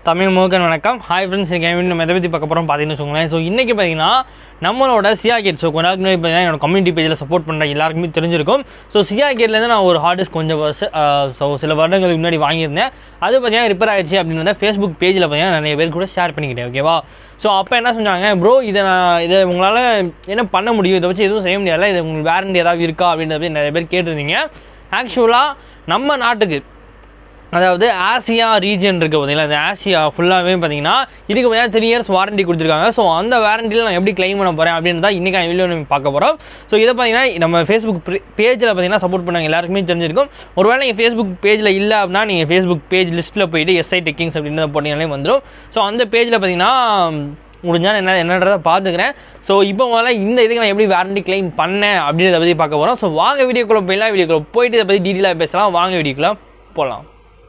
தமிழ் முகன் வணக்கம் hi friends இன்றைக்கி நம்ம எதை பற்றி பார்க்க போகிறோம் பார்த்தீங்கன்னு வச்சுக்கோங்களேன் ஸோ இன்றைக்கி பார்த்தீங்கன்னா நம்மளோட சியா கேட் ஸோ கொஞ்ச நாளுக்கு முன்னாடி பார்த்தீங்கன்னா என்னோட கம்யூனிட்டி பேஜில் சப்போர்ட் பண்ணுற எல்லாருக்குமே தெரிஞ்சிருக்கும் ஸோ சியா கேட்லேருந்து நான் ஒரு ஹார்ட் டிஸ்க் கொஞ்சம் வருஷம் ஸோ சில வருடங்களுக்கு முன்னாடி வாங்கியிருந்தேன் அது பார்த்தீங்கன்னா ரிப்பேர் ஆயிடுச்சு அப்படின்னு ஃபேஸ்புக் பேஜில் பார்த்தீங்கன்னா நிறைய பேர் கூட ஷேர் பண்ணிக்கிட்டேன் ஓகேவா ஸோ அப்போ என்ன சொன்னாங்க ப்ரோ இதை நான் இதை உங்களால் என்ன பண்ண முடியும் இதை வச்சு எதுவும் செய்ய முடியாதுல்ல இது உங்களுக்கு வேரண்டி ஏதாவது இருக்கா அப்படின்றத பற்றி நிறைய பேர் கேட்டிருந்தீங்க ஆக்சுவலாக நம்ம நாட்டுக்கு அதாவது ஆசியா ரீஜன் இருக்குது பார்த்தீங்களா இந்த ஆசியா ஃபுல்லாகவே பார்த்தீங்கன்னா இதுக்கு பார்த்தீங்கன்னா த்ரீ இயர்ஸ் வாரண்டி கொடுத்துருக்காங்க ஸோ அந்த வாரண்டியில் நான் எப்படி க்ளைம் பண்ண போகிறேன் அப்படின்னு தான் இன்றைக்கி வீடியோ நம்ம பார்க்க போகிறோம் ஸோ இதை பார்த்தீங்கன்னா நம்ம ஃபேஸ்புக் பேஜில் பார்த்தீங்கன்னா சப்போர்ட் பண்ணாங்க எல்லாருக்குமே தெரிஞ்சிருக்கும் ஒருவேளை நீங்கள் ஃபேஸ்புக் பேஜில் இல்லை அப்படின்னா நீங்கள் ஃபேஸ்புக் பேஜ் லிஸ்ட்டில் போயிட்டு எஸ்ஐ டெக்கிங்ஸ் அப்படின்னு போட்டிங்கனாலே வந்துடும் ஸோ அந்த பேஜில் பார்த்தீங்கன்னா முடிஞ்சால் என்ன என்னன்றதை பார்த்துக்கிறேன் ஸோ இப்போ முதல்ல இந்த இதுக்கு நான் எப்படி வாரண்டி க்ளைம் பண்ணேன் அப்படின்றத பற்றி பார்க்க போகிறோம் ஸோ வாங்க வீடியோக்குள்ளே போயிடலாம் வீடியோக்குள்ளே போயிட்டு இதை பற்றி டீட்டெயிலாக பேசலாம் வாங்க வீடியோக்குள்ளே போகலாம்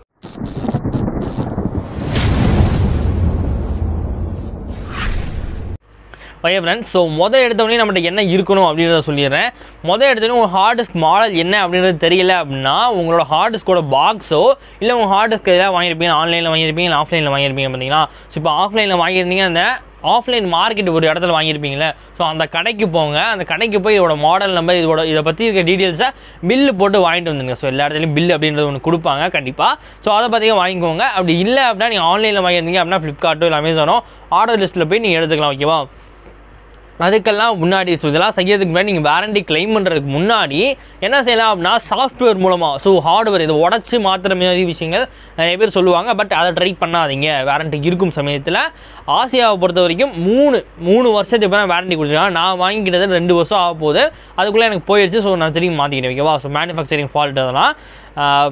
ஓகே ஃப்ரெண்ட்ஸ் ஸோ மொதல் எடுத்தவொடனே நம்மகிட்ட என்ன இருக்கணும் அப்படின்றத சொல்லிடுறேன் மொதல் எடுத்தோடனே உங்கள் ஹார்ட் டிஸ்க் மாடல் என்ன அப்படின்றது தெரியல அப்படின்னா உங்களோட ஹார்ட் டிஸ்கோட பாக்ஸோ இல்லை உங்கள் ஹார்ட் டிஸ்க் எதாவது வாங்கியிருப்பீங்க ஆன்லைனில் வாங்கியிருப்பீங்க இல்லை ஆஃப்லைனில் வாங்கியிருப்பீங்க பார்த்தீங்கன்னா ஸோ இப்போ ஆஃப்லைனில் வாங்கியிருந்தீங்க அந்த ஆஃப்லைன் மார்க்கெட் ஒரு இடத்துல வாங்கியிருப்பீங்களே ஸோ அந்த கடைக்கு போங்க அந்த கடைக்கு போய் இதோட மாடல் நம்பர் இதோட இதை பற்றி இருக்க டீட்டெயில்ஸை பில்லு போட்டு வாங்கிட்டு வந்துங்க ஸோ எல்லா இடத்துலையும் பில் அப்படின்றது ஒன்று கொடுப்பாங்க கண்டிப்பாக ஸோ அதை பற்றியும் வாங்கிக்கோங்க அப்படி இல்லை அப்படின்னா நீங்கள் ஆன்லைனில் வாங்கியிருந்தீங்க அப்படின்னா ஃப்ளிப்கார்ட்டோ இல்லை அமேசானோ ஆர்டர் லிஸ்ட்டில் போய் நீங்கள் எடுத்துக்கலாம் ஓகேவா அதுக்கெல்லாம் முன்னாடி ஸோ இதெல்லாம் செய்யறதுக்கு முன்னாடி நீங்கள் வாரண்டி கிளைம் பண்ணுறதுக்கு முன்னாடி என்ன செய்யலாம் அப்படின்னா சாஃப்ட்வேர் மூலமாக ஸோ ஹார்ட்வேர் இதை உடச்சி மாற்றுற மாதிரி விஷயங்கள் நிறைய பேர் சொல்லுவாங்க பட் அதை ட்ரை பண்ணாதீங்க வாரண்டி இருக்கும் சமயத்தில் ஆசியாவை பொறுத்த வரைக்கும் மூணு மூணு வருஷத்துக்கு இப்போ வாரண்டி கொடுத்துருக்காங்க நான் வாங்கிக்கிட்டது ரெண்டு வருஷம் ஆக போகுது அதுக்குள்ளே எனக்கு போயிடுச்சு ஸோ நான் திரும்பி மாற்றிக்கிட்டேன் ஓகேவா ஸோ மேனுஃபேக்சரிங் ஃபால்ட் அதெல்லாம் ஆஹ்,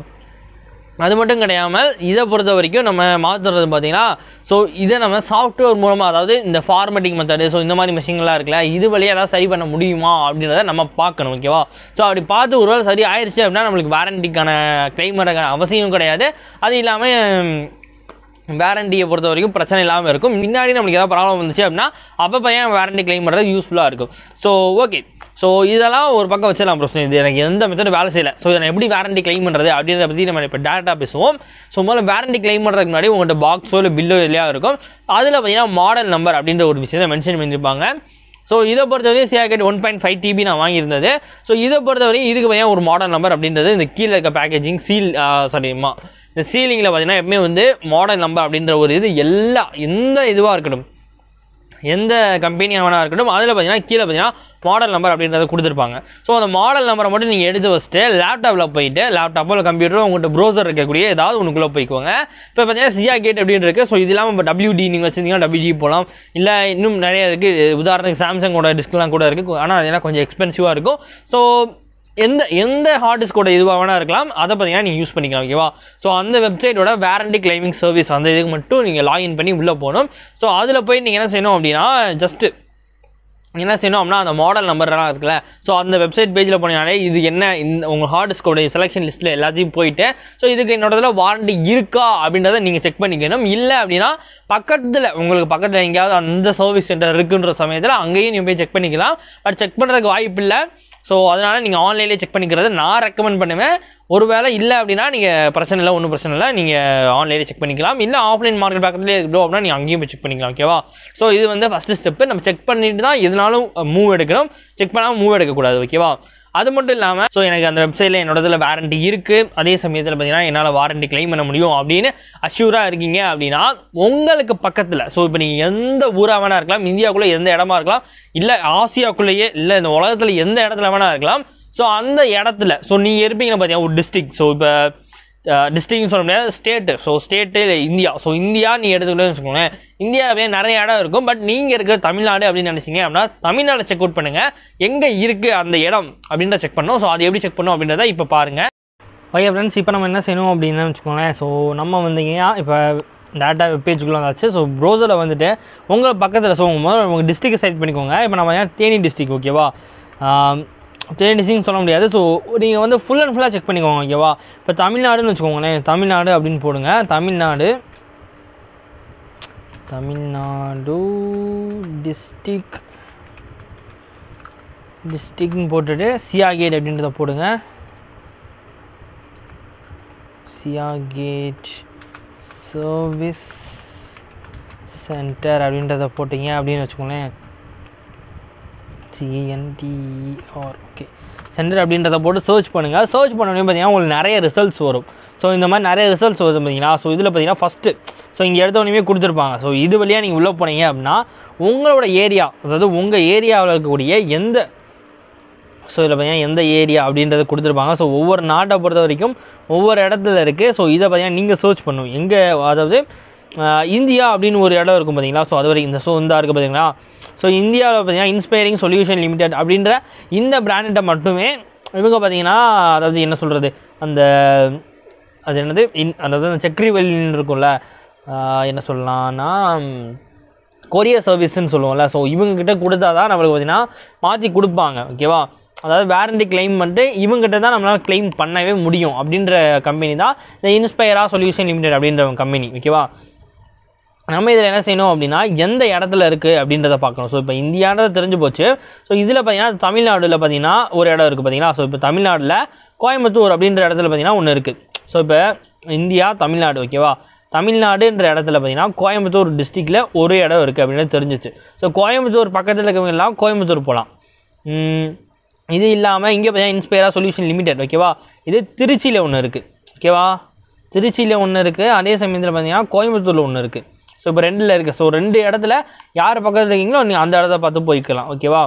அது மட்டும் கிடையாமல் இதை பொறுத்த வரைக்கும் நம்ம மாற்றுறது பார்த்தீங்கன்னா ஸோ இதை நம்ம சாஃப்ட்வேர் மூலமாக அதாவது இந்த ஃபார்மேட்டிங் மெத்தடு ஸோ இந்த மாதிரி மிஷின்லாம் இருக்குல்ல இது வழியாக ஏதாவது சரி பண்ண முடியுமா அப்படின்றத நம்ம பார்க்கணும் ஓகேவா ஸோ அப்படி பார்த்து ஒரு வேளை சரி ஆயிடுச்சு அப்படின்னா நம்மளுக்கு வாரண்டிக்கான கிளைம் பண்ணுறதுக்கான அவசியம் கிடையாது அது இல்லாமல் வாரண்டியை பொறுத்த வரைக்கும் பிரச்சனை இல்லாமல் இருக்கும் முன்னாடி நம்மளுக்கு ஏதாவது ப்ராப்ளம் வந்துச்சு அப்படின்னா அப்போ பையன் வாரண்டி கிளைம் பண்ணுறது யூஸ்ஃபுல்லாக இருக்கும் ஸோ ஓகே ஸோ இதெல்லாம் ஒரு பக்கம் வச்சிடலாம் பிரச்சனை இது எனக்கு எந்த மெத்தடும் வேலை செய்யலை ஸோ இதை நான் எப்படி வாரண்டி கிளைம் பண்ணுறது அப்படின்றத பற்றி நம்ம இப்போ டேரெக்டாக பேசுவோம் ஸோ முதல்ல வாரண்டி கிளைம் பண்ணுறதுக்கு முன்னாடி உங்கள்கிட்ட பாக்ஸோ இல்லை பில்லோ இல்லையா இருக்கும் அதில் பார்த்தீங்கன்னா மாடல் நம்பர் அப்படின்ற ஒரு விஷயத்தை மென்ஷன் பண்ணியிருப்பாங்க ஸோ இதை பொறுத்தவரையும் Seagate one point five TB நான் வாங்கியிருந்தது ஸோ இதை பொறுத்தவரையும் இதுக்கு பையன் ஒரு மாடல் நம்பர் அப்படின்றது இந்த கீழே இருக்க பேக்கேஜிங் சீல் சாரி மா இந்த சீலிங்கில் பார்த்தீங்கன்னா எப்பவுமே வந்து மாடல் நம்பர் அப்படின்ற ஒரு இது எல்லா எந்த இதுவாக இருக்கட்டும் எந்த கம்பெனியாக வேணா இருக்கட்டும் அதில் பார்த்தீங்கன்னா கீழே பார்த்தீங்கன்னா மாடல் நம்பர் அப்படின்றத கொடுத்துருப்பாங்க ஸோ அந்த மாடல் நம்பரை மட்டும் நீங்கள் எடுத்து வச்சுட்டு லேப்டாப்பில் போயிட்டு லேப்டாப்போ இல்லை கம்ப்யூட்டரோ உங்கள்கிட்ட ப்ரௌசர் இருக்கக்கூடிய ஏதாவது ஒன்றுக்குள்ளே போய்க்கோங்க இப்போ பார்த்தீங்கன்னா சியா கேட் அப்படின்னு இருக்குது ஸோ இது இல்லாமல் இப்போ டபிள்யூடி நீங்கள் வச்சிருந்தீங்கன்னா டபிள்யூடி போகலாம் இல்லை இன்னும் நிறைய இருக்குது உதாரணத்துக்கு சாம்சங்கோட டிஸ்க்லாம் கூட இருக்குது ஆனால் அது ஏன்னா கொஞ்சம் எக்ஸ்பென்சிவாக இருக்கும் ஸோ எந்த எந்த ஹார்ட் டிஸ்கோட இதுவாக வேணா இருக்கலாம் அதை பார்த்தீங்கன்னா நீங்கள் யூஸ் பண்ணிக்கலாம் ஓகேவா ஸோ அந்த வெப்சைட்டோட வாரண்டி கிளைமிங் சர்வீஸ் அந்த இதுக்கு மட்டும் நீங்கள் லாகின் பண்ணி உள்ளே போகணும் ஸோ அதில் போய் நீங்கள் என்ன செய்யணும் அப்படின்னா ஜஸ்ட்டு என்ன செய்யணும் அப்படின்னா அந்த மாடல் நம்பர்லாம் இருக்குல்ல ஸோ அந்த வெப்சைட் பேஜில் போனீங்கனாலே இது என்ன இந்த உங்கள் ஹார்ட் டிஸ்கோடைய செலெக்ஷன் லிஸ்ட்டில் எல்லாத்தையும் போயிட்டு ஸோ இதுக்கு என்னோடதுல வாரண்டி இருக்கா அப்படின்றத நீங்கள் செக் பண்ணிக்கணும் இல்லை அப்படின்னா பக்கத்தில் உங்களுக்கு பக்கத்தில் எங்கேயாவது அந்த சர்வீஸ் சென்டர் இருக்குன்ற சமயத்தில் அங்கேயும் நீங்கள் போய் செக் பண்ணிக்கலாம் பட் செக் பண்ணுறதுக்கு வாய்ப்பு இல்லை ஸோ அதனால் நீங்கள் ஆன்லைன்லேயே செக் பண்ணிக்கிறது நான் ரெக்கமெண்ட் பண்ணுவேன் ஒருவேளை இல்லை அப்படின்னா நீங்கள் பிரச்சனை இல்லை ஒன்றும் பிரச்சனை இல்லை நீங்கள் ஆன்லைனில் செக் பண்ணிக்கலாம் இல்லை ஆஃப்லைன் மார்க்கெட் பக்கத்துலேயே இருக்கணும் அப்படின்னா நீங்கள் அங்கேயும் போய் செக் பண்ணிக்கலாம் ஓகேவா ஸோ இது வந்து ஃபஸ்ட்டு ஸ்டெப்பு நம்ம செக் பண்ணிட்டு தான் எதுனாலும் மூவ் எடுக்கணும் செக் பண்ணாமல் மூவ் எடுக்கக்கூடாது ஓகேவா அது மட்டும் இல்லாமல் ஸோ எனக்கு அந்த வெப்சைட்டில் என்னோட இதில் வாரண்டி இருக்குது அதே சமயத்தில் பார்த்தீங்கன்னா என்னால் வாரண்டி கிளைம் பண்ண முடியும் அப்படின்னு அஷ்யூராக இருக்கீங்க அப்படின்னா உங்களுக்கு பக்கத்தில் ஸோ இப்போ நீங்கள் எந்த ஊராக வேணா இருக்கலாம் இந்தியாவுக்குள்ளே எந்த இடமா இருக்கலாம் இல்லை ஆசியாக்குள்ளேயே இல்லை இந்த உலகத்தில் எந்த இடத்துல வேணா இருக்கலாம் ஸோ அந்த இடத்துல ஸோ நீங்கள் இருப்பீங்கன்னா பார்த்தீங்கன்னா ஒரு டிஸ்ட்ரிக்ட் ஸோ இப்போ டிஸ்ட்ரிக்ட்னு சொல்ல முடியாது ஸ்டேட்டு ஸோ ஸ்டேட்டு இல்லை இந்தியா ஸோ இந்தியா நீ எடுத்துக்கிட்டே வச்சுக்கோங்களேன் இந்தியாவே நிறைய இடம் இருக்கும் பட் நீங்கள் இருக்கிற தமிழ்நாடு அப்படின்னு நினச்சிங்க அப்படின்னா தமிழ்நாடு செக் அவுட் பண்ணுங்கள் எங்கே இருக்குது அந்த இடம் அப்படின்றத செக் பண்ணணும் ஸோ அது எப்படி செக் பண்ணணும் அப்படின்றத இப்போ பாருங்கள் ஓகே ஃப்ரெண்ட்ஸ் இப்போ நம்ம என்ன செய்யணும் அப்படின்னு வச்சுக்கோங்களேன் ஸோ நம்ம வந்தீங்க இப்போ டேட்டா வெப்பேஜுக்குள்ளே வந்தாச்சு ஸோ ப்ரௌசரில் வந்துட்டு உங்கள் பக்கத்தில் ஸோ உங்கள் முதல்ல உங்கள் டிஸ்ட்ரிக்டை செலக்ட் பண்ணிக்கோங்க இப்போ நம்ம ஏன் தேனி டிஸ்ட்ரிக் ஓகேவா ஆம், தேனி டிஸ்ட்ரிக்னு சொல்ல முடியாது ஸோ நீங்கள் வந்து ஃபுல் அண்ட் ஃபுல்லாக செக் பண்ணிக்கோங்க ஓகேவா இப்போ தமிழ்நாடுன்னு வச்சுக்கோங்களேன் தமிழ்நாடு அப்படின்னு போடுங்க தமிழ்நாடு தமிழ்நாடு டிஸ்ட்ரிக் டிஸ்ட்ரிக்ட்னு போட்டுட்டு சியாகேட் அப்படின்றத போடுங்க சியாகேட் சர்வீஸ் சென்டர் அப்படின்றத போட்டிங்க அப்படின்னு வச்சுக்கோங்களேன் சிஎன்டிஆர் ஓகே சென்டர் அப்படின்றத போட்டு சர்ச் பண்ணுங்கள் சர்ச் பண்ணோடனே பார்த்தீங்கன்னா உங்களுக்கு நிறைய ரிசல்ட்ஸ் வரும் ஸோ இந்த மாதிரி நிறைய ரிசல்ட்ஸ் வரும் பார்த்தீங்கன்னா ஸோ இதில் பார்த்தீங்கன்னா ஃபஸ்ட்டு ஸோ இங்கே எடுத்தோடனே கொடுத்துருப்பாங்க ஸோ இது வழியாக நீங்கள் உள்ளே போனீங்க அப்படின்னா உங்களோட ஏரியா அதாவது உங்கள் ஏரியாவில் இருக்கக்கூடிய எந்த ஸோ இதில் பார்த்தீங்கன்னா எந்த ஏரியா அப்படின்றத கொடுத்துருப்பாங்க ஸோ ஒவ்வொரு நாட்டை பொறுத்த வரைக்கும் ஒவ்வொரு இடத்துல இருக்குது ஸோ இதை பார்த்தீங்கன்னா நீங்கள் சர்ச் பண்ணணும் எங்கே அதாவது ஆஹ், இந்தியா அப்படின்னு ஒரு இடம் இருக்கும் பார்த்தீங்களா ஸோ அது வரைக்கும் இந்த ஸோ இந்த இருக்குது பார்த்தீங்களா ஸோ இந்தியாவில் பார்த்தீங்கன்னா இன்ஸ்பைரிங் சொல்யூஷன் லிமிடெட் அப்படின்ற இந்த பிராண்ட்டை மட்டுமே இவங்க பார்த்தீங்கன்னா அதாவது என்ன சொல்கிறது அந்த அது என்னது இன் அதாவது அந்த சக்கரி வெள்ளின்னு இருக்கும்ல ஆஹ், என்ன சொல்லலாம்னா கொரியர் சர்வீஸ்ன்னு சொல்லுவோம்ல ஸோ இவங்ககிட்ட கொடுத்தா தான் நம்மளுக்கு பார்த்தீங்கன்னா மாற்றி கொடுப்பாங்க ஓகேவா அதாவது வாரண்டி கிளைம் பண்ணிட்டு இவங்ககிட்ட தான் நம்மளால் கிளைம் பண்ணவே முடியும் அப்படின்ற கம்பெனி தான் இந்த இன்ஸ்பயரா சொல்யூஷன் லிமிடெட் அப்படின்ற கம்பெனி ஓகேவா நம்ம இதில் என்ன செய்யணும் அப்படின்னா எந்த இடத்துல இருக்குது அப்படின்றத பார்க்கணும் ஸோ இப்போ இந்தியான்றது தெரிஞ்சு போச்சு ஸோ இதில் பார்த்தீங்கன்னா தமிழ்நாடுல பார்த்தீங்கன்னா ஒரு இடம் இருக்குது பார்த்தீங்கன்னா ஸோ இப்போ தமிழ்நாட்டில் கோயம்புத்தூர் அப்படின்ற இடத்துல பார்த்தீங்கன்னா ஒன்று இருக்குது ஸோ இப்போ இந்தியா தமிழ்நாடு ஓகேவா தமிழ்நாடுன்ற இடத்துல பார்த்தீங்கன்னா கோயம்புத்தூர் டிஸ்ட்ரிக்டில் ஒரு இடம் இருக்குது அப்படின்னு தெரிஞ்சிச்சு ஸோ கோயம்புத்தூர் பக்கத்தில் இருக்கவங்க எல்லாம் கோயம்புத்தூர் போகலாம் இது இல்லாமல் இங்கே பார்த்தீங்கன்னா இன்ஸ்பயரா சொல்யூஷன் லிமிடெட் ஓகேவா இது திருச்சியில் ஒன்று இருக்குது ஓகேவா திருச்சியில் ஒன்று இருக்குது அதே சமயத்தில் பார்த்தீங்கன்னா கோயம்புத்தூரில் ஒன்று இருக்குது ஸோ இப்போ ரெண்டில் இருக்குது ஸோ ரெண்டு இடத்துல யார் பக்கத்தில் இருக்கீங்களோ நீங்கள் அந்த இடத்த பார்த்து போய்க்கலாம் ஓகேவா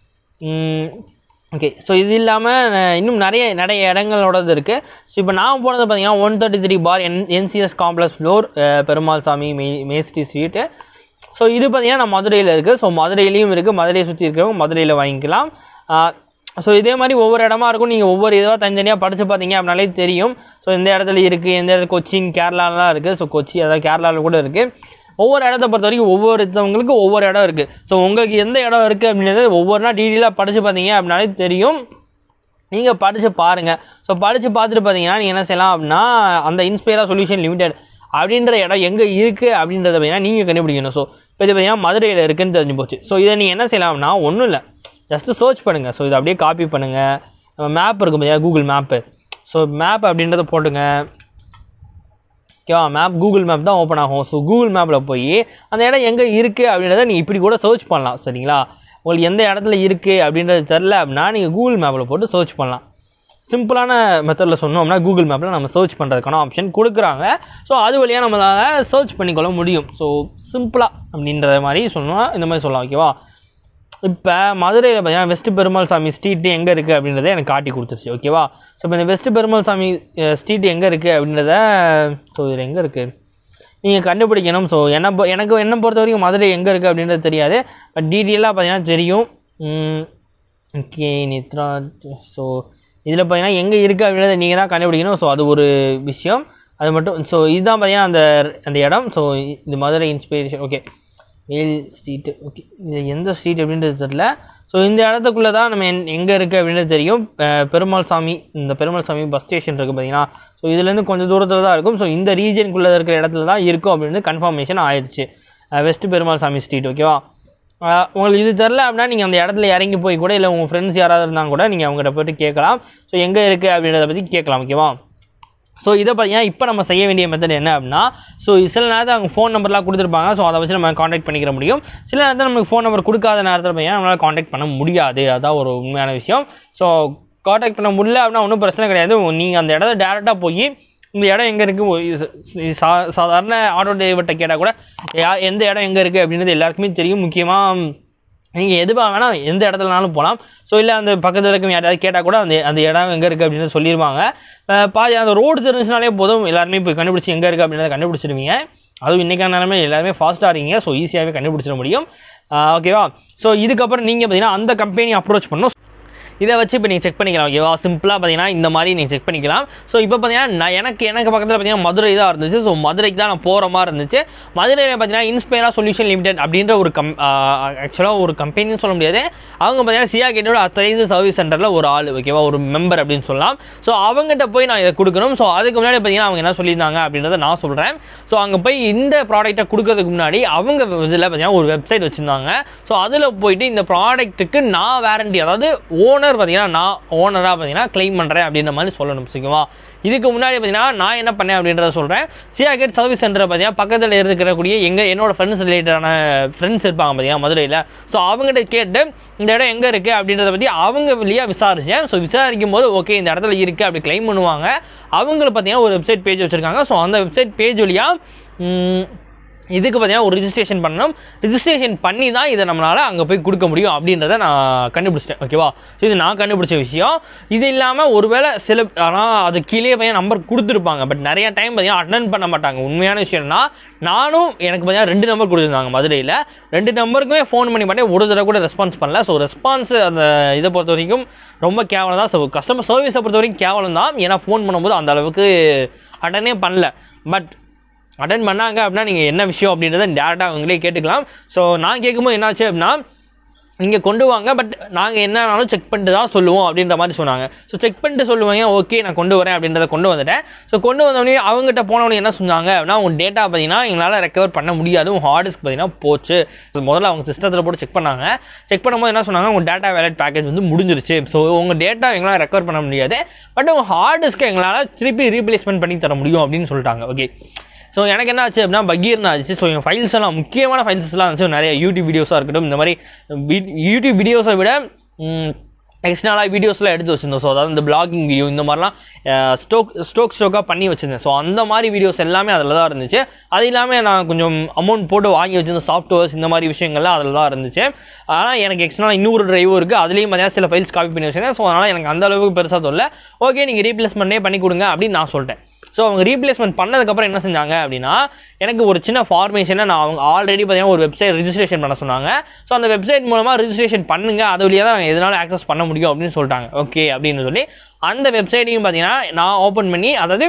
ஓகே ஸோ இது இல்லாமல் இன்னும் நிறைய நிறைய இடங்களோடது இருக்குது ஸோ இப்போ நான் போனது பார்த்தீங்கன்னா ஒன் தேர்ட்டி த்ரீ பார் என் NCS complex floor Perumal Samy மே மேஸ்ட்ரி ஸ்ட்ரீட்டு ஸோ இது பார்த்தீங்கன்னா நான் மதுரையில் இருக்குது ஸோ மதுரையிலையும் இருக்குது மதுரையை சுற்றி இருக்கிறவங்க மதுரையில் வாங்கிக்கலாம் ஸோ இதே மாதிரி ஒவ்வொரு இடமா இருக்கும் நீங்கள் ஒவ்வொரு இதுவாக தனித்தனியாக படித்து பார்த்தீங்க அப்படின்னாலே தெரியும் ஸோ இந்த இடத்துல இருக்குது எந்த இடத்துல கொச்சின் கேரளாலாம் இருக்குது ஸோ கொச்சி அதாவது கேரளாவில் கூட இருக்குது ஒவ்வொரு இடத்த பொறுத்த வரைக்கும் ஒவ்வொருத்தவங்களுக்கு ஒவ்வொரு இடம் இருக்குது ஸோ உங்களுக்கு எந்த இடம் இருக்குது அப்படின்றது ஒவ்வொரு நாள் டீட்டெயிலாக படித்து பார்த்தீங்க அப்படின்னாலே தெரியும் நீங்கள் படித்து பாருங்கள் ஸோ படித்து பார்த்துட்டு பார்த்தீங்கன்னா நீங்கள் என்ன செய்யலாம் அப்படின்னா அந்த இன்ஸ்பயரா சொல்யூஷன் லிமிடெட் அப்படின்ற இடம் எங்கே இருக்குது அப்படின்றத பார்த்தீங்கன்னா நீங்கள் கண்டுபிடிக்கணும் ஸோ இப்போ இது பார்த்தீங்கன்னா மதுரையில் இருக்குன்னு தெரிஞ்சு போச்சு ஸோ இதை நீங்கள் என்ன செய்யலாம்னா ஒன்றும் இல்லை ஜஸ்ட்டு சர்ச் பண்ணுங்கள் ஸோ இதை அப்படியே காப்பி பண்ணுங்கள் நம்ம மேப் இருக்கும் பார்த்தீங்கன்னா கூகுள் மேப்பு ஸோ மேப் அப்படின்றத போட்டுங்க ஓகேவா மேப் கூகுள் மேப் தான் ஓப்பன் ஆகும் ஸோ கூகுள் மேப்பில் போய் அந்த இடம் எங்கே இருக்குது அப்படின்றத நீங்கள் இப்படி கூட சர்ச் பண்ணலாம் சரிங்களா உங்களுக்கு எந்த இடத்துல இருக்குது அப்படின்றது தெரில அப்படின்னா நீங்கள் கூகுள் மேப்பில் போட்டு சர்ச் பண்ணலாம் சிம்பிளான மெத்தடில் சொன்னோம்னா கூகுள் மேப்பில் நம்ம சர்ச் பண்ணுறதுக்கான ஆப்ஷன் கொடுக்குறாங்க ஸோ அது வழியாக நம்மளால் சர்ச் பண்ணிக்கொள்ள முடியும் ஸோ சிம்பிளாக அப்படின்ற மாதிரி சொன்னால் இந்த மாதிரி சொல்லலாம் ஓகேவா இப்போ மதுரையில் பார்த்தீங்கன்னா வெஸ்ட் பெருமாள் சாமி ஸ்ட்ரீட் எங்கே இருக்குது அப்படின்றத எனக்கு காட்டி கொடுத்துருச்சு ஓகேவா ஸோ இப்போ இந்த வெஸ்ட் பெருமாள் சாமி ஸ்ட்ரீட் எங்கே இருக்குது அப்படின்றத ஸோ இதில் எங்கே இருக்குது நீங்கள் கண்டுபிடிக்கணும் ஸோ என்ன பொ- எனக்கு என்ன பொறுத்த வரைக்கும் மதுரை எங்கே இருக்குது அப்படின்றது தெரியாது பட் டீட்டெயிலாக பார்த்தீங்கன்னா தெரியும் ஓகே நித்ரா ஸோ இதில் பார்த்தீங்கன்னா எங்கே இருக்குது அப்படின்றத நீங்கள் தான் கண்டுபிடிக்கணும் ஸோ அது ஒரு விஷயம் அது மட்டும் ஸோ இதுதான் பார்த்தீங்கன்னா அந்த அந்த இடம் ஸோ இது Madurai inspiration okay Vel street okay இது எந்த ஸ்ட்ரீட் அப்படின்றது தெரில ஸோ இந்த இடத்துக்குள்ளே தான் நம்ம என் எங்கே இருக்குது அப்படின்றது தெரியும் அஹ் பெருமாள் சாமி இந்த பெருமாள் சாமி பஸ் ஸ்டேஷன் இருக்குது பார்த்தீங்கன்னா ஸோ இதுலேருந்து கொஞ்சம் தூரத்தில் தான் இருக்கும் ஸோ இந்த ரீஜனுக்குள்ளே இருக்கிற இடத்துல தான் இருக்கும் அப்படின்னு கன்ஃபர்மேஷன் ஆயிடுச்சு வெஸ்ட் பெருமாள் சாமி ஸ்ட்ரீட் ஓகேவா அஹ் உங்களுக்கு இது தெரில அப்படின்னா நீங்கள் அந்த இடத்துல இறங்கி போய் கூட இல்லை உங்கள் ஃப்ரெண்ட்ஸ் யாராவது இருந்தால் கூட நீங்கள் அவங்ககிட்ட போய்ட்டு கேட்கலாம் ஸோ எங்கே இருக்குது அப்படின்றத பற்றி கேட்கலாம் ஓகேவா ஸோ இதை பார்த்தீங்கன்னா இப்போ நம்ம செய்ய வேண்டிய மெத்தட் என்ன அப்படின்னா ஸோ சில நேரத்தில் அவங்க ஃபோன் நம்பர்லாம் கொடுத்துருப்பாங்க ஸோ அதை வச்சு நம்ம காண்டாக்ட் பண்ணிக்கிற முடியும் சில நேரத்தில் நமக்கு ஃபோன் நம்பர் கொடுக்காத நேரத்தில் பார்த்தீங்கன்னா நம்மளால் காண்டாக்ட் பண்ண முடியாது அதான் ஒரு உண்மையான விஷயம் ஸோ காண்டாக்ட் பண்ண முடியல அப்படின்னா ஒன்றும் பிரச்சனை கிடையாது நீங்கள் அந்த இடத்த டேரெக்டாக போய் இந்த இடம் எங்கே இருக்குது சா சாதாரண ஆட்டோ டிரைவர்கிட்ட கேட்டால் கூட யா எந்த இடம் எங்கே இருக்குது அப்படின்றது எல்லாருக்குமே தெரியும் முக்கியமாக நீங்கள் எதுவாக வேணால் எந்த இடத்துலனாலும் போகலாம் ஸோ இல்லை அந்த பக்கத்தில் இருக்க யாராவது கேட்டால் கூட அந்த அந்த இடம் எங்கே இருக்குது அப்படின்னு சொல்லிடுவாங்க அஹ் பாதி அந்த ரோடு தெரிஞ்சுனாலே போதும் எல்லாருமே போய் கண்டுபிடிச்சி எங்கே இருக்குது அப்படின்றத கண்டுபிடிச்சிடுவீங்க அதுவும் இன்றைக்கான நிலமே எல்லாருமே ஃபாஸ்ட்டாக இருக்கீங்க ஸோ ஈஸியாகவே கண்டுபிடிச்சிட முடியும் ஓகேவா ஸோ இதுக்கப்புறம் நீங்கள் பார்த்தீங்கன்னா அந்த கம்பெனி அப்ரோச் பண்ணணும் இதை வச்சு இப்போ நீங்கள் செக் பண்ணிக்கலாம் ஓகேவா சிம்பிளாக பார்த்தீங்கன்னா இந்த மாதிரி நீங்கள் செக் பண்ணிக்கலாம் ஸோ இப்போ பார்த்தீங்கன்னா நான் எனக்கு எனக்கு பக்கத்தில் பார்த்தீங்கன்னா மதுரை தான் இருந்துச்சு ஸோ மதுரைக்கு தான் நான் போகிற மாதிரி இருந்துச்சு மதுரையில் பார்த்தீங்கன்னா இன்ஸ்பயரா சொல்யூஷன் லிமிடெட் அப்படின்ற ஒரு கம் ஆக்சுவலாக ஒரு கம்பெனின்னு சொல்ல முடியாது அவங்க பார்த்தீங்கன்னா சியா கேட்டோட அத்தனைந்து சர்வீஸ் சென்டரில் ஒரு ஆள் ஓகேவா ஒரு மெம்பர் அப்படின்னு சொல்லலாம் ஸோ அவங்ககிட்ட போய் நான் இதை கொடுக்கணும் ஸோ அதுக்கு முன்னாடி பார்த்தீங்கன்னா அவங்க என்ன சொல்லியிருந்தாங்க அப்படின்றத நான் சொல்கிறேன் ஸோ அங்கே போய் இந்த ப்ராடக்ட்டை கொடுக்கறதுக்கு முன்னாடி அவங்க இதில் பார்த்தீங்கன்னா ஒரு வெப்சைட் வச்சுருந்தாங்க ஸோ அதில் போயிட்டு இந்த ப்ராடக்ட்டுக்கு நான் வேரண்டி அதாவது ஓனர் ஓனர் பார்த்தீங்கன்னா நான் ஓனராக பார்த்தீங்கன்னா க்ளைம் பண்ணுறேன் அப்படின்ற மாதிரி சொல்லணும் ஓகேவா இதுக்கு முன்னாடி பார்த்தீங்கன்னா நான் என்ன பண்ணேன் அப்படின்றத சொல்கிறேன் சியா கேட் சர்வீஸ் சென்டர் பார்த்தீங்கன்னா பக்கத்தில் இருக்கக்கூடிய எங்கள் என்னோட ஃப்ரெண்ட்ஸ் ரிலேட்டடான ஃப்ரெண்ட்ஸ் இருப்பாங்க பார்த்தீங்கன்னா மதுரையில் ஸோ அவங்ககிட்ட கேட்டு இந்த இடம் எங்கே இருக்குது அப்படின்றத பற்றி அவங்க வழியாக விசாரித்தேன் ஸோ விசாரிக்கும் போது ஓகே இந்த இடத்துல இருக்குது அப்படி க்ளைம் பண்ணுவாங்க அவங்கள பார்த்தீங்கன்னா ஒரு வெப்சைட் பேஜ் வச்சுருக்காங்க ஸோ அந்த வெப்சைட் பேஜ் வழியாக இதுக்கு பார்த்தீங்கன்னா ஒரு ரிஜிஸ்ட்ரேஷன் பண்ணணும் ரிஜிஸ்ட்ரேஷன் பண்ணி தான் இதை நம்மளால் அங்கே போய் கொடுக்க முடியும் அப்படின்றத நான் கண்டுபிடிச்சிட்டேன் ஓகேவா ஸோ இது நான் கண்டுபிடிச்ச விஷயம் இது இல்லாமல் ஒருவேளை சில ஆனால் அது கீழே பையன் நம்பர் கொடுத்துருப்பாங்க பட் நிறைய டைம் பார்த்தீங்கன்னா அட்டன் பண்ண மாட்டாங்க உண்மையான விஷயம்னா நானும் எனக்கு பார்த்தீங்கன்னா ரெண்டு நம்பர் கொடுத்துருந்தாங்க மதுரையில் ரெண்டு நம்பருக்குமே ஃபோன் பண்ணி பண்ணி ஒரு தடவை கூட ரெஸ்பான்ஸ் பண்ணல ஸோ ரெஸ்பான்ஸ் அந்த இதை பொறுத்த வரைக்கும் ரொம்ப கேவலம் தான் ஸோ கஸ்டமர் சர்வீஸை பொறுத்த வரைக்கும் கேவலம் தான் ஏன்னா ஃபோன் பண்ணும்போது அந்த அளவுக்கு அட்டனே பண்ணல பட் அட்டன் பண்ணாங்க அப்படின்னா நீங்கள் என்ன விஷயம் அப்படின்றத டேரெக்டாக அவங்களே கேட்டுக்கலாம் ஸோ நான் கேட்கும்போது என்னாச்சு அப்படின்னா நீங்கள் கொண்டு வாங்க பட் நாங்கள் என்னன்னாலும் செக் பண்ணிட்டு தான் சொல்லுவோம் அப்படின்ற மாதிரி சொன்னாங்க ஸோ செக் பண்ணிட்டு சொல்லுவாங்க ஓகே நான் கொண்டு வரேன் அப்படின்றத கொண்டு வந்துட்டேன் ஸோ கொண்டு வந்தோடனே அவங்ககிட்ட போனவொடனே என்ன சொன்னாங்க அப்படின்னா உங்கள் டேட்டா பார்த்தீங்கன்னா எங்களால் ரெக்கவர் பண்ண முடியாது உங்கள் ஹார்ட் டிஸ்க் பார்த்தீங்கன்னா போச்சு So, முதல்ல அவங்க சிஸ்டத்தில் போட்டு செக் பண்ணாங்க செக் பண்ணும்போது என்ன சொன்னாங்க உங்கள் டேட்டா வேலட் பேக்கேஜ் வந்து முடிஞ்சிருச்சு ஸோ உங்கள் டேட்டா எங்களால் ரெக்கவர் பண்ண முடியாது பட் உங்கள் ஹார்ட் டிஸ்க்கை எங்களால் திருப்பி ரீப்ளேஸ்மெண்ட் பண்ணி தர முடியும் அப்படின்னு சொல்லிட்டாங்க ஓகே ஸோ எனக்கு என்ன ஆச்சு அப்படின்னா பகீர்னு ஆச்சு ஸோ என் ஃபைல்ஸ் எல்லாம் முக்கியமான ஃபைல்ஸ்லாம் இருந்துச்சு நிறைய யூடியூப் வீடியோஸாக இருக்கட்டும் இந்த மாதிரி வி- யூடியூப் வீடியோஸை விட எக்ஸ்ட்ராலாக வீடியோஸ்லாம் எடுத்து வச்சிருந்தோம் ஸோ அதாவது இந்த பிளாகிங் வீடியோ இந்த மாதிரிலாம் ஸ்டோக் ஸ்டோக் ஸ்டோக்காக பண்ணி வச்சிருந்தேன் ஸோ அந்த மாதிரி வீடியோஸ் எல்லாமே அதில் தான் இருந்துச்சு அது இல்லாமல் நான் கொஞ்சம் அமௌண்ட் போட்டு வாங்கி வச்சிருந்த சாஃப்ட்வேர்ஸ் இந்த மாதிரி விஷயங்கள்லாம் அதில் தான் இருந்துச்சு ஆனால் எனக்கு எக்ஸ்ட்ரா இன்னொரு டிரைவும் இருக்குது அதுலேயும் பார்த்தீங்கன்னா சில ஃபைல்ஸ் காப்பி பண்ணி வச்சிருந்தேன் ஸோ அதனால் எனக்கு அந்த அளவுக்கு பெருசாக தொல்ல ஓகே நீங்கள் ரீப்ளேஸ்மெண்ட்டே பண்ணி கொடுங்க அப்படின்னு நான் சொல்லிட்டேன் ஸோ அவங்க ரீப்ளேஸ்மெண்ட் பண்ணதுக்கப்புறம் என்ன செஞ்சாங்க அப்படின்னா எனக்கு ஒரு சின்ன ஃபார்மேஷனை நான் அவங்க ஆல்ரெடி பார்த்தீங்கன்னா ஒரு வெப்சைட் ரிஜிஸ்ட்ரேஷன் பண்ண சொன்னாங்க ஸோ அந்த வெப்சைட் மூலமாக ரிஜிஸ்ட்ரேஷன் பண்ணுங்க அது வழியாக தான் எதனால ஆக்சஸ் பண்ண முடியும் அப்படின்னு சொல்லிட்டாங்க ஓகே அப்படின்னு சொல்லி அந்த வெப்சைட்டையும் பார்த்தீங்கன்னா நான் ஓப்பன் பண்ணி அதாவது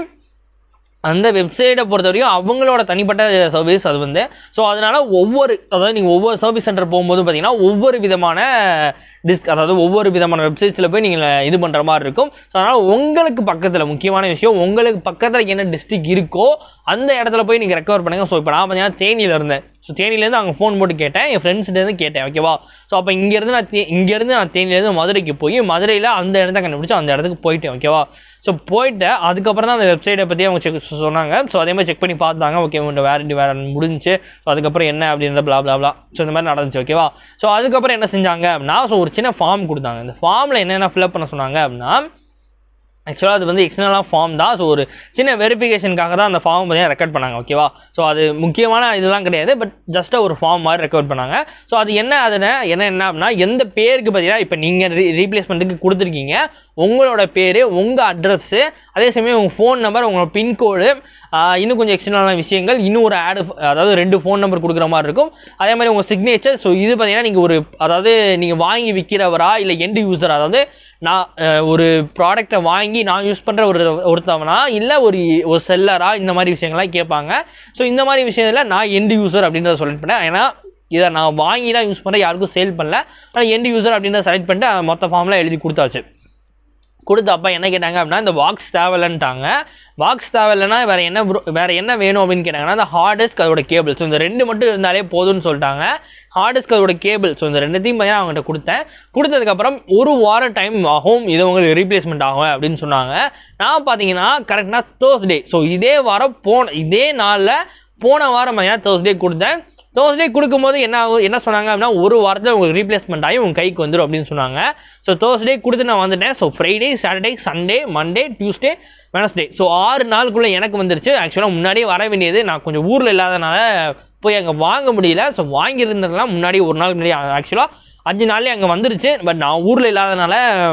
அந்த வெப்சைட்டை பொறுத்த வரைக்கும் அவங்களோட தனிப்பட்ட சர்வீஸ் அது வந்து ஸோ அதனால் ஒவ்வொரு அதாவது நீங்கள் ஒவ்வொரு சர்வீஸ் சென்டர் போகும்போது பார்த்தீங்கன்னா ஒவ்வொரு விதமான டிஸ்க் அதாவது ஒவ்வொரு விதமான வெப்சைட்ஸில் போய் நீங்கள் இது பண்ணுற மாதிரி இருக்கும் ஸோ அதனால் உங்களுக்கு பக்கத்தில் முக்கியமான விஷயம் உங்களுக்கு பக்கத்தில் என்ன டிஸ்ட்ரிக் இருக்கோ அந்த இடத்துல போய் நீங்கள் ரெக்கவர் பண்ணுங்கள் ஸோ இப்போ நான் பார்த்தீங்கன்னா தேனியில் இருந்தேன் ஸோ தேனியிலேருந்து அங்கே ஃபோன் போட்டு கேட்டேன் என் ஃப்ரெண்ட்ஸ்லேருந்து கேட்டேன் ஓகேவா ஸோ அப்போ இங்கேருந்து நான் தே இங்கேருந்து நான் தேனியிலேருந்து மதுரைக்கு போய் மதுரையில் அந்த இடத்த கண்டுபிடிச்சி அந்த இடத்துக்கு போயிட்டேன் ஓகேவா ஸோ போயிட்டு அதுக்கப்புறம் தான் அந்த வெப்சைட்டை பற்றி அவங்க செக் சொன்னாங்க ஸோ அதே மாதிரி செக் பண்ணி பார்த்தாங்க ஓகே உங்களோட வேரண்டி வேற முடிஞ்சுச்சு ஸோ அதுக்கப்புறம் என்ன அப்படின்ற blah blah blah ஸோ இந்த மாதிரி நடந்துச்சு ஓகேவா ஸோ அதுக்கப்புறம் என்ன செஞ்சாங்க அப்படின்னா ஸோ ஒரு சின்ன ஃபார்ம் கொடுத்தாங்க இந்த ஃபார்மில் என்னென்ன ஃபில்அப் பண்ண சொன்னாங்க அப்படின்னா ஆக்சுவலாக அது வந்து எக்ஸ்டர்னலாக ஃபார்ம் தான் ஸோ ஒரு சின்ன வெரிஃபிகேஷனுக்காக தான் அந்த ஃபார்ம் பார்த்தீங்கன்னா ரெக்கார்ட் பண்ணாங்க ஓகேவா ஸோ அது முக்கியமான இதெல்லாம் கிடையாது பட் ஜஸ்ட்டாக ஒரு ஃபார்ம் மாதிரி ரெக்கார்ட் பண்ணாங்க ஸோ அது என்ன அதில் என்ன என்ன அப்படின்னா எந்த பேருக்கு பார்த்தீங்கன்னா இப்போ நீங்கள் ரீ ரீப்ளேஸ்மெண்ட்டுக்கு கொடுத்துருக்கீங்க உங்களோட பேர் உங்கள் அட்ரஸ்ஸு அதே சமயம் உங்கள் ஃபோன் நம்பர் உங்களோட பின்கோடு இன்னும் கொஞ்சம் எக்ஸ்டர்னலான விஷயங்கள் இன்னும் ஒரு ஆடு அதாவது ரெண்டு ஃபோன் நம்பர் கொடுக்குற மாதிரி இருக்கும் அதே மாதிரி உங்கள் சிக்னேச்சர் ஸோ இது பார்த்தீங்கன்னா நீங்கள் ஒரு அதாவது நீங்கள் வாங்கி விற்கிறவரா இல்லை எண்டு யூசர் அதாவது நான் அஹ், ஒரு ப்ராடக்ட்டை வாங்கி நான் யூஸ் பண்ணுற ஒரு ஒருத்தவனா இல்லை ஒரு ஒரு செல்லரா இந்த மாதிரி விஷயங்கள்லாம் கேட்பாங்க ஸோ இந்த மாதிரி விஷயத்தில் நான் எண்டு யூசர் அப்படின்றத செலக்ட் பண்ணேன் ஏன்னா இதை நான் வாங்கி தான் யூஸ் பண்ணுறேன் யாருக்கும் சேல் பண்ணல ஆனால் எண்டு யூசர் அப்படின்றத செலக்ட் பண்ணிட்டு அஹ், மொத்த ஃபார்ம்லாம் எழுதி கொடுத்தாச்சு கொடுத்த அப்பா என்ன கேட்டாங்க அப்படின்னா இந்த பாக்ஸ் தேவையில்லைன்ட்டாங்க பாக்ஸ் தேவையில்லைன்னா வேறு என்ன bro- வேற என்ன வேணும் அப்படின்னு கேட்டாங்கன்னா அந்த ஹார்ட் டிஸ்க் அதோட கேபிள் ஸோ இந்த ரெண்டு மட்டும் இருந்தாலே போதும்னு சொல்லிட்டாங்க ஹார்ட் டிஸ்க் அதோட கேபிள் ஸோ இந்த ரெண்டுத்தையும் பார்த்தீங்கன்னா அவங்ககிட்ட கொடுத்தேன் கொடுத்ததுக்கப்புறம் ஒரு வாரம் டைம் ஆகும் இது உங்களுக்கு ரீப்ளேஸ்மெண்ட் ஆகும் அப்படின்னு சொன்னாங்க நான் பார்த்தீங்கன்னா கரெக்டாக தேர்ஸ்டே ஸோ இதே வாரம் போன இதே நாளில் போன வாரம் பார்த்தீங்கன்னா தேர்ஸ்டே கொடுத்தேன் தேர்ஸ்டே கொடுக்கும்போது என்ன ஆகும் என்ன சொன்னாங்க அப்படின்னா ஒரு வாரத்தில் உங்களுக்கு ரீப்ளேஸ்மெண்ட் ஆகி உங்கள் கைக்கு வந்துடும் அப்படின்னு சொன்னாங்க ஸோ தேர்ஸ்டே கொடுத்து நான் வந்துட்டேன் so Friday Saturday Sunday Monday Tuesday Wednesday so ஆறு நாளுக்குள்ளே எனக்கு வந்துருச்சு ஆக்சுவலாக முன்னாடியே வர வேண்டியது நான் கொஞ்சம் ஊரில் இல்லாதனால போய் அங்கே வாங்க முடியல ஸோ வாங்கியிருந்ததுலாம் முன்னாடி ஒரு நாள் முன்னாடி ஆக்சுவலாக அஞ்சு நாள்லேயே அங்கே வந்துருச்சு பட் நான் ஊரில் இல்லாதனால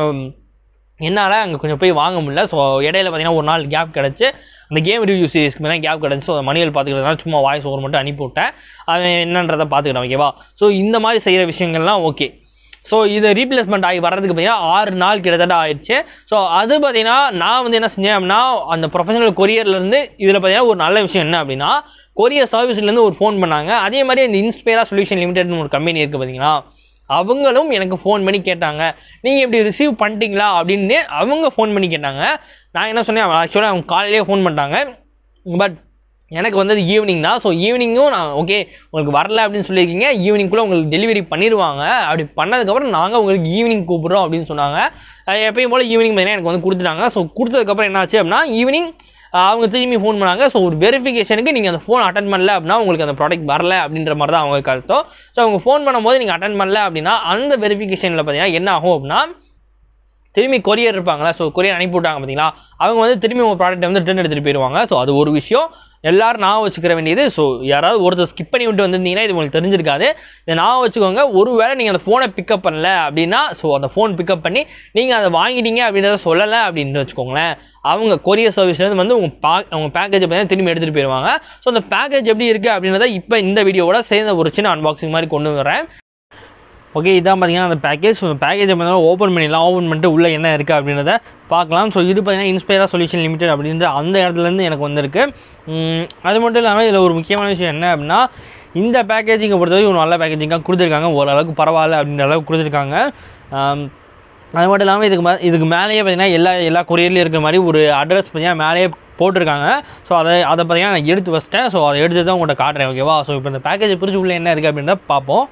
என்னால் அங்கே கொஞ்சம் போய் வாங்க முடியல ஸோ இடையில பார்த்தீங்கன்னா ஒரு நாள் கேப் கிடச்சி அந்த கேம் ரிவ்யூ சீரிஸ்க்கு மேலே கேப் கிடச்சி ஸோ மணிகள் பார்த்துக்கிறதுனால சும்மா வாய்ஸ் ஓவர் மட்டும் அனுப்பி விட்டேன் அவன் என்னன்றதை பார்த்துக்கிட்டேன் ஓகேவா ஸோ இந்த மாதிரி செய்கிற விஷயங்கள்லாம் ஓகே ஸோ இது ரீப்ளேஸ்மெண்ட் ஆகி வர்றதுக்கு பார்த்தீங்கன்னா ஆறு நாள் கிட்டத்தட்ட ஆயிடுச்சு ஸோ அது பார்த்தீங்கன்னா நான் வந்து என்ன செஞ்சேன் அப்படின்னா அந்த ப்ரொஃபஷனல் கொரியர்லேருந்து இதில் பார்த்தீங்கன்னா ஒரு நல்ல விஷயம் என்ன அப்படின்னா கொரியர் சர்வீஸ்லேருந்து ஒரு ஃபோன் பண்ணாங்க அதே மாதிரி இந்த இன்ஸ்பேரா சொல்யூஷன் லிமிடெட்னு ஒரு கம்பெனி இருக்குது பார்த்தீங்களா அவங்களும் எனக்கு ஃபோன் பண்ணி கேட்டாங்க நீங்கள் இப்படி ரிசீவ் பண்ணிட்டீங்களா அப்படின்னு அவங்க ஃபோன் பண்ணி கேட்டாங்க நான் என்ன சொன்னேன் ஆக்சுவலாக அவங்க காலையிலேயே ஃபோன் பண்ணிட்டாங்க பட் எனக்கு வந்தது ஈவினிங் தான் ஸோ ஈவினிங்கும் நான் ஓகே உங்களுக்கு வரல அப்படின்னு சொல்லியிருக்கீங்க ஈவினிங்குள்ளே உங்களுக்கு டெலிவரி பண்ணிடுவாங்க அப்படி பண்ணதுக்கப்புறம் நாங்கள் உங்களுக்கு ஈவினிங் கூப்பிட்றோம் அப்படின்னு சொன்னாங்க அஹ் எப்பயும் போல் ஈவினிங் பார்த்தீங்கன்னா எனக்கு வந்து கொடுத்துட்டாங்க ஸோ கொடுத்ததுக்கப்புறம் என்னாச்சு அப்படின்னா ஈவினிங் அவங்க திரும்பி ஃபோன் பண்ணாங்க ஸோ ஒரு வெரிஃபிகேஷனுக்கு நீங்கள் அந்த ஃபோன் அட்டன் பண்ணல அப்படின்னா உங்களுக்கு அந்த ப்ராடக்ட் வரல அப்படின்ற மாதிரி தான் அவங்களுக்கு அர்த்தம் ஸோ அவங்க ஃபோன் பண்ணும்போது நீங்கள் அட்டன் பண்ணல அப்படின்னா அந்த வெரிஃபிகேஷனில் பார்த்தீங்கன்னா என்ன ஆகும் அப்படின்னா திரும்பி கொரியர் இருப்பாங்களா ஸோ கொரியர் அனுப்பி விட்டாங்க பார்த்தீங்களா அவங்க வந்து திரும்பி உங்கள் ப்ராடக்ட்டை வந்து ரிட்டர்ன் எடுத்துகிட்டு போயிடுவாங்க ஸோ அது ஒரு விஷயம் எல்லாரும் நான் வச்சுக்கிற வேண்டியது ஸோ யாராவது ஒருத்தர் ஸ்கிப் பண்ணி விட்டு வந்திருந்தீங்கன்னா இது உங்களுக்கு தெரிஞ்சிருக்காது இதை நான் வச்சுக்கோங்க ஒருவேளை நீங்கள் அந்த ஃபோனை பிக்கப் பண்ணல அப்படின்னா ஸோ அந்த ஃபோன் பிக்கப் பண்ணி நீங்கள் அதை வாங்கிட்டீங்க அப்படின்றத சொல்லலை அப்படின்னு வச்சுக்கோங்களேன் அவங்க கொரியர் சர்வீஸ்லேருந்து வந்து உங்கள் பா உங்கள் பேக்கேஜை பார்த்தீங்கன்னா திரும்பி எடுத்துகிட்டு போயிடுவாங்க ஸோ அந்த பேக்கேஜ் எப்படி இருக்குது அப்படின்றத இப்போ இந்த வீடியோவோட சேர்ந்த ஒரு சின்ன அன்பாக்சிங் மாதிரி கொண்டு வரேன் ஓகே இதான் பார்த்தீங்கன்னா அந்த பேக்கேஜ் ஸோ பேக்கேஜை பார்த்தீங்கன்னா ஓப்பன் பண்ணிடலாம் ஓப்பன் பண்ணிட்டு உள்ளே என்ன இருக்குது அப்படின்றத பார்க்கலாம் ஸோ இது பார்த்தீங்கன்னா இன்ஸ்பைரா சொல்யூஷன் லிமிடெட் அப்படின்ற அந்த இடத்துலேருந்து எனக்கு வந்திருக்கு உம், அது மட்டும் இல்லாமல் இதில் ஒரு முக்கியமான விஷயம் என்ன அப்படின்னா இந்த பேக்கேஜிங்கை பொறுத்தவரைக்கும் ஒரு நல்ல பேக்கேஜிங்காக கொடுத்துருக்காங்க ஓரளவுக்கு பரவாயில்ல அப்படின்ற அளவுக்கு கொடுத்துருக்காங்க ஆம், அது மட்டும் இல்லாமல் இதுக்கு மே இதுக்கு மேலேயே பார்த்தீங்கன்னா எல்லா எல்லா கொரியர்லேயும் இருக்கிற மாதிரி ஒரு அட்ரஸ் பார்த்தீங்கன்னா மேலேயே போட்டிருக்காங்க ஸோ அதை அதை பார்த்தீங்கன்னா நான் எடுத்து வச்சிட்டேன் ஸோ அதை எடுத்து தான் உங்கள்கிட்ட காட்டுறேன் ஓகேவா ஸோ இப்போ இந்த பேக்கேஜ் பிரிச்சு உள்ள என்ன இருக்குது அப்படின்றத பார்ப்போம்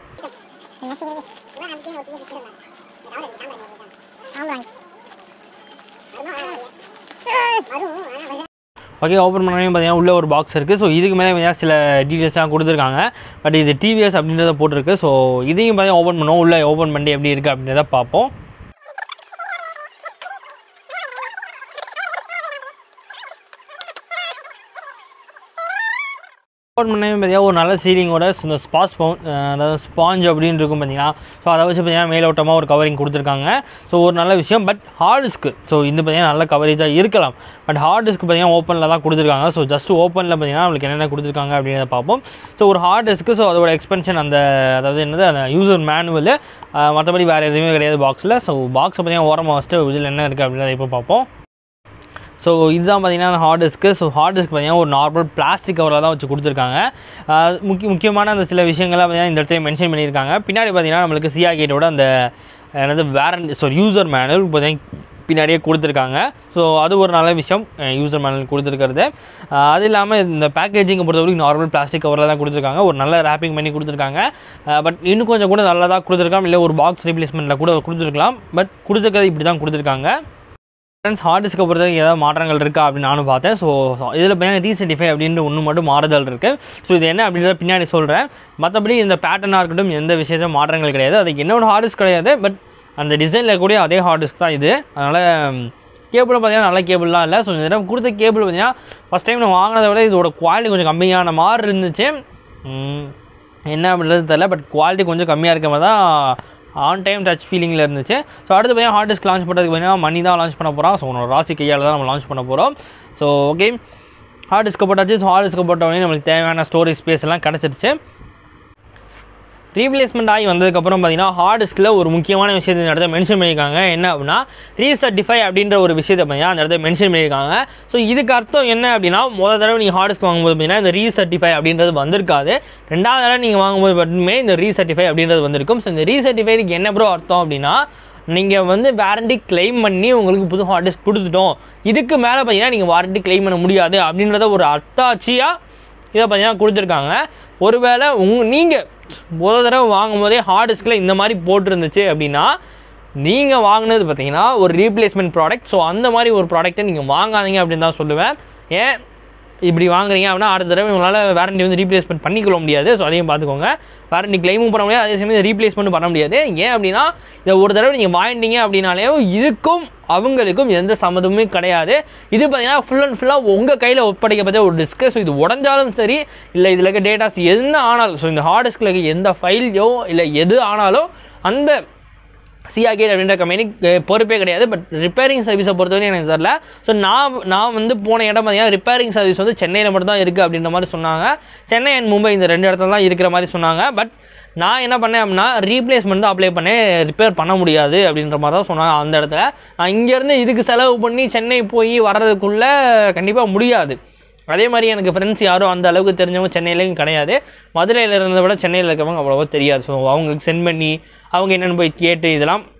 ஓகே ஓப்பன் பண்ணவே பார்த்தீங்கன்னா உள்ள ஒரு பாக்ஸ் இருக்குது ஸோ இதுக்கு மேலே பார்த்தீங்கன்னா சில டீட்டெயில்ஸ்லாம் கொடுத்துருக்காங்க பட் இது டிவிஎஸ் அப்படின்றத போட்டிருக்கு ஸோ இதையும் பார்த்தீங்கன்னா ஓப்பன் பண்ணுவோம் உள்ளே ஓப்பன் பண்ணி எப்படி இருக்குது அப்படின்றத பார்ப்போம் ஓப்பன் பண்ணவே பார்த்தீங்கன்னா ஒரு நல்ல சீலிங்கோட இந்த ஸ்பாஸ் அதாவது ஸ்பாஞ்ச் அப்படின்னு இருக்கும் பார்த்தீங்கன்னா ஸோ அதை வச்சு பார்த்தீங்கன்னா மேலோட்டமாக ஒரு கவரிங் கொடுத்துருக்காங்க ஸோ ஒரு நல்ல விஷயம் பட் ஹார்ட் டிஸ்க்கு ஸோ இது பார்த்தீங்கன்னா நல்ல கவரேஜாக இருக்கலாம் பட் ஹார்ட் டிஸ்க் பார்த்தீங்கன்னா ஓப்பனில் தான் கொடுத்துருக்காங்க ஸோ ஜஸ்ட் ஓப்பனில் பார்த்தீங்கன்னா நம்மளுக்கு என்னென்ன கொடுத்துருக்காங்க அப்படின்றத பார்ப்போம் ஸோ ஒரு ஹார்ட் டிஸ்க்கு ஸோ அதோட எக்ஸ்பென்ஷன் அந்த அதாவது என்னது அந்த யூசர் மேனுவல் மற்றபடி வேறு எதுவுமே கிடையாது பாக்ஸில் ஸோ பாக்ஸை பார்த்தீங்கன்னா ஓரமாக வச்சுட்டு இதில் என்ன இருக்குது அப்படின்றத இப்போ பார்ப்போம் ஸோ இதுதான் பார்த்தீங்கன்னா hard disk so hard disk பார்த்தீங்கன்னா ஒரு நார்மல் பிளாஸ்டிக் கவரில் தான் வச்சு கொடுத்துருக்காங்க ஆஹ் முக்கிய முக்கியமான அந்த சில விஷயங்கள்லாம் பார்த்தீங்கன்னா இந்த இடத்துல மென்ஷன் பண்ணியிருக்காங்க பின்னாடி பார்த்தீங்கன்னா நம்மளுக்கு சிஆ கேட்டோட அந்த என்னது வேரண்ட் ஸோ யூசர் மேனுவல் பார்த்தீங்கன்னா பின்னாடியே கொடுத்துருக்காங்க ஸோ அது ஒரு நல்ல விஷயம் யூசர் மேனுவல் கொடுத்துருக்கிறது ஆஹ் அது இல்லாமல் இந்த பேக்கேஜிங்கை பொறுத்தவரைக்கும் நார்மல் பிளாஸ்டிக் கவரில் தான் கொடுத்துருக்காங்க ஒரு நல்ல ரேப்பிங் பண்ணி கொடுத்துருக்காங்க பட் இன்னும் கொஞ்சம் கூட நல்லதாக கொடுத்துருக்கலாம் இல்லை ஒரு பாக்ஸ் ரீப்ளேஸ்மெண்ட்டில் கூட கொடுத்துருக்கலாம் பட் கொடுத்துருக்கிறது இப்படி தான் கொடுத்துருக்காங்க ஃப்ரெண்ட்ஸ் ஹார்ட் டிஸ்க்கை பொறுத்தவரைக்கும் ஏதாவது மாற்றங்கள் இருக்கா அப்படின்னு நானும் பார்த்தேன் ஸோ இதில் பார்த்தீங்கன்னா ரீசென்டிஃபை அப்படின்ற ஒன்று மட்டும் மாறுதல் இருக்குது ஸோ இது என்ன அப்படின்றத பின்னாடி சொல்கிறேன் மற்றபடி இந்த பேட்டர்னாக இருக்கட்டும் எந்த விஷயத்தையும் மாற்றங்கள் கிடையாது அதுக்கு என்னோட ஹார்ட் டிஸ்க் கிடையாது பட் அந்த டிசைனில் இருக்கக்கூடிய அதே ஹார்ட் டிஸ்க் தான் இது அதனால் கேபிளும் பார்த்தீங்கன்னா நல்ல கேபிள்லாம் இல்லை ஸோ இந்த தடவை கொடுத்த கேபிள் பார்த்தீங்கன்னா ஃபஸ்ட் டைம் நான் வாங்கினதை விட இதோட குவாலிட்டி கொஞ்சம் கம்மியான மாதிரி இருந்துச்சு உம், என்ன அப்படின்றது தெரில பட் குவாலிட்டி கொஞ்சம் கம்மியாக இருக்க மாதிரி தான் ஆன் டைம் டச் ஃபீலிங்கில் இருந்துச்சு ஸோ அடுத்து பார்த்தீங்கன்னா ஹார்ட் டிஸ்க் லான்ச் பண்ணுறதுக்கு பார்த்தீங்கன்னா மணி தான் லான்ச் பண்ண போகிறோம் ஸோ உன்னோட ராசி கையால் தான் நம்ம லான்ச் பண்ண போகிறோம் ஸோ ஓகே ஹார்ட் டிஸ்க்கு போட்டாச்சு ஸோ ஹார்ட் டிஸ்க்கு போட்ட உடனே நம்மளுக்கு தேவையான ஸ்டோரேஜ் ஸ்பேஸ் எல்லாம் கிடச்சிருச்சு ரீப்ளேஸ்மெண்ட் ஆகி வந்ததுக்கப்புறம் பார்த்தீங்கன்னா ஹார்ட் டிஸ்கில் ஒரு முக்கியமான விஷயத்தை இந்த இடத்துல மென்ஷன் பண்ணியிருக்காங்க என்ன அப்படின்னா ரீசர்டிஃபை அப்படின்ற ஒரு விஷயத்தை பார்த்தீங்கன்னா அந்த இடத்துல மென்ஷன் பண்ணியிருக்காங்க ஸோ இதுக்கு அர்த்தம் என்ன அப்படின்னா முதல் தடவை நீங்கள் ஹார்ட் டிஸ்க் வாங்கும்போது பார்த்தீங்கன்னா இந்த ரீசர்டிஃபை அப்படின்றது வந்திருக்காது ரெண்டாவது தடவை நீங்கள் வாங்கும்போது மட்டுமே இந்த ரீசர்டிஃபை அப்படின்றது வந்திருக்கும் ஸோ இந்த ரீசர்டிஃபைக்கு என்ன ப்ரோ அர்த்தம் அப்படின்னா நீங்கள் வந்து வாரண்டி கிளைம் பண்ணி உங்களுக்கு புது ஹார்ட் டிஸ்க் கொடுத்துட்டோம் இதுக்கு மேலே பார்த்தீங்கன்னா நீங்கள் வாரண்டி கிளைம் பண்ண முடியாது அப்படின்றத ஒரு அத்தாட்சியாக இதை பார்த்தீங்கன்னா கொடுத்துருக்காங்க ஒருவேளை உங் நீங்கள் முதல் தடவை வாங்கும் போதே ஹார்ட் டிஸ்கில் இந்த மாதிரி போட்டிருந்துச்சு அப்படின்னா நீங்கள் வாங்கினது பார்த்தீங்கன்னா ஒரு ரீப்ளேஸ்மெண்ட் ப்ராடக்ட் ஸோ அந்த மாதிரி ஒரு ப்ராடக்ட்டை நீங்கள் வாங்காதீங்க அப்படின்னு தான் சொல்லுவேன் ஏன் இப்படி வாங்குறீங்க அப்படின்னா அடுத்த தடவை உங்களால் வாரண்டி வந்து ரீப்ளேஸ்மெண்ட் பண்ணிக்கொள்ள முடியாது ஸோ அதையும் பார்த்துக்கோங்க வாரண்டி கிளைமும் பண்ண முடியாது அதே சமயம் ரீப்ளேஸ்மெண்ட் பண்ண முடியாது ஏன் அப்படின்னா இதை ஒரு தடவை நீங்கள் வாங்கிட்டீங்க அப்படின்னாலே இதுக்கும் அவங்களுக்கும் எந்த சம்மதமுமே கிடையாது இது பார்த்தீங்கன்னா ஃபுல் அண்ட் ஃபுல்லாக உங்கள் கையில் ஒப்படைக்கப்பட்ட ஒரு டிஸ்க்கு ஸோ இது உடஞ்சாலும் சரி இல்லை இதில் இருக்க டேட்டாஸ் என்ன ஆனாலும் ஸோ இந்த ஹார்ட் டிஸ்கில் இருக்க எந்த ஃபைலையோ இல்லை எது ஆனாலும் அந்த சிஆர்கேட் அப்படின்ற கம்பெனிக்கு பொறுப்பே கிடையாது பட் ரிப்பேரிங் சர்வீஸை பொறுத்தவரை எனக்கு தெரில ஸோ நான் நான் வந்து போன இடம் பார்த்தீங்கன்னா ரிப்பேரிங் சர்வீஸ் வந்து சென்னையில் மட்டும் தான் இருக்குது அப்படின்ற மாதிரி சொன்னாங்க சென்னை அண்ட் மும்பை இந்த ரெண்டு இடத்துல தான் இருக்கிற மாதிரி சொன்னாங்க பட் நான் என்ன பண்ணேன் அப்படின்னா ரீப்ளேஸ்மெண்ட் தான் அப்ளை பண்ணேன் ரிப்பேர் பண்ண முடியாது அப்படின்ற மாதிரி தான் சொன்னாங்க அந்த இடத்துல நான் இங்கேருந்து இதுக்கு செலவு பண்ணி சென்னை போய் வர்றதுக்குள்ளே கண்டிப்பாக முடியாது அதே மாதிரி எனக்கு ஃப்ரெண்ட்ஸ் யாரும் அந்த அளவுக்கு தெரிஞ்சவங்க சென்னையிலையும் கிடையாது மதுரையில் இருந்ததை விட சென்னையில் இருக்கவங்க அவ்வளோவா தெரியாது ஸோ அவங்களுக்கு சென்ட் பண்ணி அவங்க என்னென்னு போய் கேட்டு இதெல்லாம்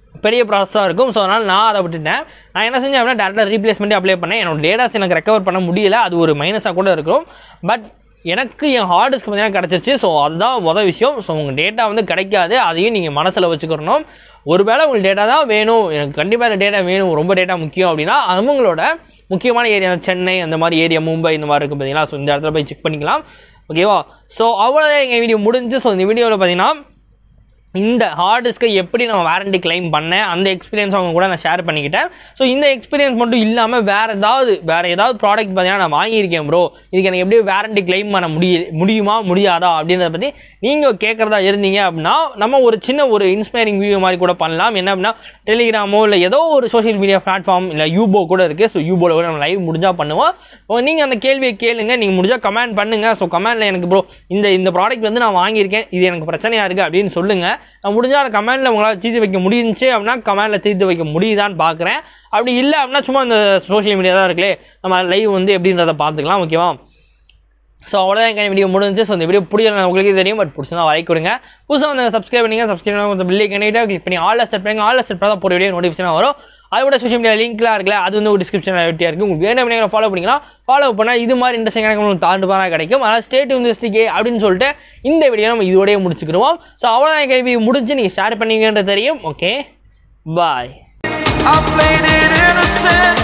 பெரிய ப்ராசஸாக இருக்கும் ஸோ அதனால் நான் அதை விட்டுட்டேன் நான் என்ன செஞ்சேன் அப்படின்னா டேரெக்டாக ரீப்ளேஸ்மெண்ட்டே அப்ளை பண்ணேன் என்னோட டேட்டாஸ் எனக்கு ரெக்கவர் பண்ண முடியல அது ஒரு மைனஸாக கூட இருக்கும் பட் எனக்கு என் ஹார்ட் டிஸ்க் பார்த்தீங்கன்னா கிடச்சிருச்சு ஸோ அதுதான் மொதல் விஷயம் ஸோ உங்கள் டேட்டா வந்து கிடைக்காது அதையும் நீங்கள் மனசில் வச்சுக்கிறணும் ஒருவேளை உங்களுக்கு டேட்டா தான் வேணும் எனக்கு கண்டிப்பாக இந்த டேட்டா வேணும் ரொம்ப டேட்டா முக்கியம் அப்படின்னா அவங்களோட முக்கியமான ஏரியா சென்னை அந்த மாதிரி ஏரியா மும்பை இந்த மாதிரி இருக்குது பார்த்தீங்களா ஸோ இந்த இடத்துல போய் செக் பண்ணிக்கலாம் ஓகேவா ஸோ அவ்வளோதான் எங்கள் வீடியோ முடிஞ்சு ஸோ இந்த வீடியோவில் பார்த்தீங்கன்னா இந்த ஹார்ட் டிஸ்க்கை எப்படி நான் வாரண்டி கிளைம் பண்ணேன் அந்த எக்ஸ்பீரியன்ஸ் அவங்க கூட நான் ஷேர் பண்ணிக்கிட்டேன் ஸோ இந்த எக்ஸ்பீரியன்ஸ் மட்டும் இல்லாமல் வேறு ஏதாவது வேறு ஏதாவது ப்ராடக்ட் பார்த்தீங்கன்னா நான் வாங்கியிருக்கேன் ப்ரோ இதுக்கு எனக்கு எப்படி வாரண்டி கிளைம் பண்ண முடிய முடியுமா முடியாதா அப்படின்றத பற்றி நீங்கள் கேட்குறதா இருந்தீங்க அப்படின்னா நம்ம ஒரு சின்ன ஒரு இன்ஸ்பைரிங் வீடியோ மாதிரி கூட பண்ணலாம் என்ன அப்படின்னா டெலிகிராமோ இல்லை ஏதோ ஒரு சோஷியல் மீடியா பிளாட்ஃபார்ம் இல்லை யூபோ கூட இருக்குது ஸோ யூபோவில் கூட நம்ம லைவ் முடிஞ்சால் பண்ணுவோம் நீங்கள் அந்த கேள்வியை கேளுங்க நீங்கள் முடிஞ்சால் கமெண்ட் பண்ணுங்கள் ஸோ கமெண்ட்டில் எனக்கு ப்ரோ இந்த இந்த ப்ராடக்ட் வந்து நான் வாங்கியிருக்கேன் இது எனக்கு பிரச்சனையாக இருக்குது அப்படின்னு சொல்லுங்கள் நான் முடிஞ்சால் அந்த கமெண்ட்டில் உங்களால் தீர்த்து வைக்க முடிஞ்சுச்சு அப்படின்னா கமெண்ட்டில் தீர்த்து வைக்க முடியுதான்னு பார்க்குறேன் அப்படி இல்லை அப்படின்னா சும்மா இந்த சோஷியல் மீடியா தான் இருக்குல்லே நம்ம லைவ் வந்து எப்படின்றத பார்த்துக்கலாம் ஓகேவா ஸோ அவ்வளோதான் எங்கள் வீடியோ முடிஞ்சு ஸோ இந்த வீடியோ பிடிக்கல உங்களுக்கே தெரியும் பட் பிடிச்சா லைக் கொடுங்க புதுசாக வந்து சப்ஸ்கிரைப் பண்ணிங்க சப்ஸ்கிரைப் பண்ணி கொஞ்சம் பில்லை கண்டிப்பாக கிளிக் பண்ணி ஆல் ஸ்டெப் பண்ணுங்க ஆல் ஸ்டெப் தான் போகிற வீடியோ நோட்டிஃபிகேஷன் வரும் அதோட சோஷியல் மீடியா லிங்க்லாம் இருக்குல்ல அது வந்து ஒரு டிஸ்கிரிப்ஷன் வெட்டியாக இருக்குது உங்களுக்கு வேணும் வேணும் ஃபாலோ பண்ணிக்கலாம் ஃபாலோ பண்ணால் இது மாதிரி இன்ட்ரெஸ்டிங் எனக்கு உங்களுக்கு தாண்டு பாராக கிடைக்கும் அதனால் ஸ்டேட் இன்வெஸ்டிகே அப்படின்னு சொல்லிட்டு இந்த வீடியோ நம்ம இதோடய முடிச்சுக்கிடுவோம் ஸோ அவ்வளோதான் கேள்வி முடிஞ்சு நீங்கள் ஷேர் பண்ணுவீங்கன்றது தெரியும் okay bye I played it innocent